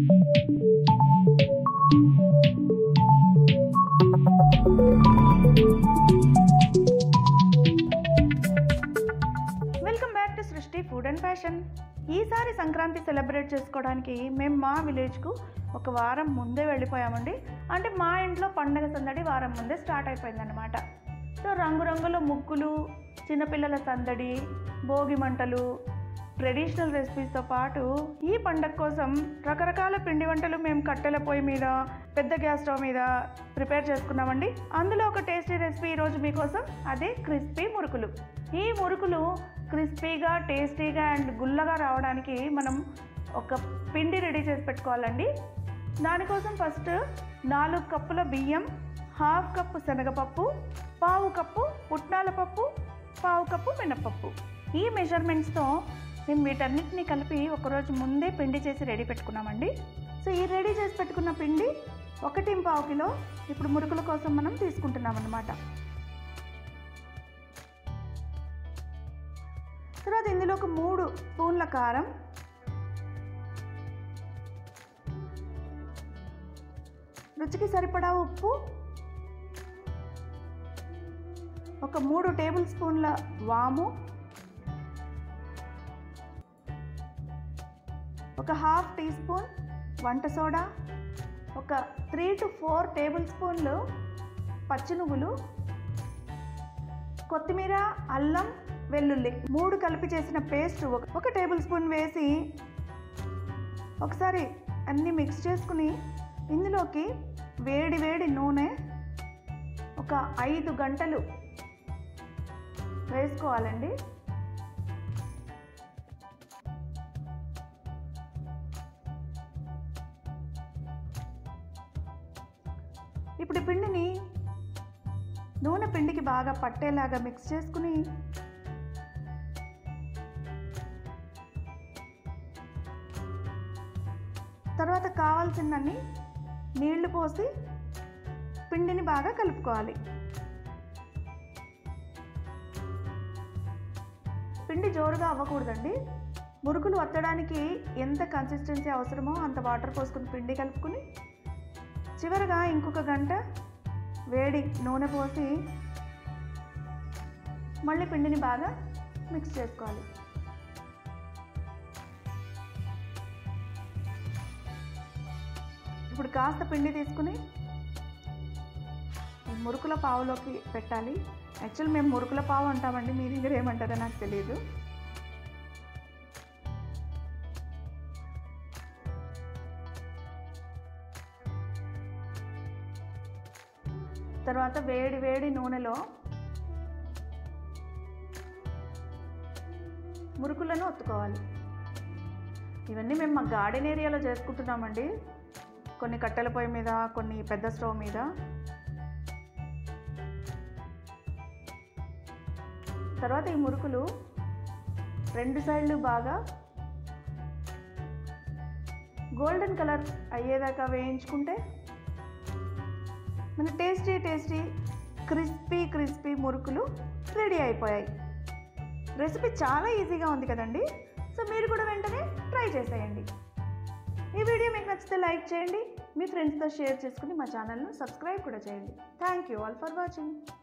welcome back to Srishti food and fashion ఈసారి Sankranti celebrate చేసుకోవడానికి మేము మా విలేజ్కు ఒక వారం ముందే వెళ్ళిపోయామండి అంటే మా ఇంట్లో పండగ సందడి వారం ముందే స్టార్ట్ అయిపోయిందన్నమాట సో రంగురంగుల ముగ్గులు చిన్నపిల్లల సందడి భోగి మంటలు ట్రెడిషనల్ రెసిపీస్తో పాటు ఈ పండగ కోసం రకరకాల పిండి వంటలు మేము కట్టెల పొయ్యి మీద పెద్ద గ్యాస్ స్టవ్ మీద ప్రిపేర్ చేసుకున్నామండి అందులో ఒక టేస్టీ రెసిపీ ఈరోజు మీకోసం అదే క్రిస్పీ మురుకులు ఈ మురుకులు క్రిస్పీగా టేస్టీగా అండ్ గుల్లగా రావడానికి మనం ఒక పిండి రెడీ చేసి పెట్టుకోవాలండి దానికోసం ఫస్ట్ నాలుగు కప్పుల బియ్యం హాఫ్ కప్పు శనగపప్పు పావు కప్పు పుట్నాల పప్పు పావు కప్పు మినప్పప్పు ఈ మెజర్మెంట్స్తో మేము వీటన్నిటిని కలిపి ఒకరోజు ముందే పిండి చేసి రెడీ పెట్టుకున్నామండి సో ఈ రెడీ చేసి పెట్టుకున్న పిండి ఒకటి పావు కిలో ఇప్పుడు మురుకుల కోసం మనం తీసుకుంటున్నాం అన్నమాట తర్వాత ఇందులో ఒక మూడు స్పూన్ల కారం రుచికి సరిపడా ఉప్పు ఒక మూడు టేబుల్ స్పూన్ల వాము ఒక హాఫ్ టీ స్పూన్ వంట సోడా ఒక త్రీ టు ఫోర్ టేబుల్ స్పూన్లు పచ్చి నువ్వులు కొత్తిమీర అల్లం వెల్లుల్లి మూడు కలిపి చేసిన పేస్ట్ ఒక ఒక టేబుల్ స్పూన్ వేసి ఒకసారి అన్నీ మిక్స్ చేసుకుని ఇందులోకి వేడి వేడి నూనె ఒక ఐదు గంటలు వేసుకోవాలండి ఇప్పుడు ఈ పిండిని నూనె పిండికి బాగా పట్టేలాగా మిక్స్ చేసుకుని తర్వాత కావాల్సినన్ని నీళ్లు పోసి పిండిని బాగా కలుపుకోవాలి పిండి జోరుగా అవ్వకూడదండి మురుకులు వత్తడానికి ఎంత కన్సిస్టెన్సీ అవసరమో అంత వాటర్ పోసుకుని పిండి కలుపుకుని చివరగా ఇంకొక గంట వేడి నూనె పోసి మళ్ళీ పిండిని బాగా మిక్స్ చేసుకోవాలి ఇప్పుడు కాస్త పిండి తీసుకుని ఈ మురుకుల పావులోకి పెట్టాలి యాక్చువల్ మేము మురుకుల పావు అంటామండి మీ దగ్గర ఏమంటారో నాకు తెలియదు తర్వాత వేడి వేడి నూనెలో మురుకులను ఒత్తుకోవాలి ఇవన్నీ మేము మా గార్డెన్ ఏరియాలో చేసుకుంటున్నామండి కొన్ని కట్టెల పొయ్యి మీద కొన్ని పెద్ద స్టవ్ మీద తర్వాత ఈ మురుకులు రెండు సైడ్లు బాగా గోల్డెన్ కలర్ అయ్యేదాకా వేయించుకుంటే మన టేస్టీ టేస్టీ క్రిస్పీ క్రిస్పీ మురుకులు రెడీ అయిపోయాయి రెసిపీ చాలా ఈజీగా ఉంది కదండి సో మీరు కూడా వెంటనే ట్రై చేసేయండి ఈ వీడియో మీకు నచ్చితే లైక్ చేయండి మీ ఫ్రెండ్స్తో షేర్ చేసుకుని మా ఛానల్ను సబ్స్క్రైబ్ కూడా చేయండి thank you all for watching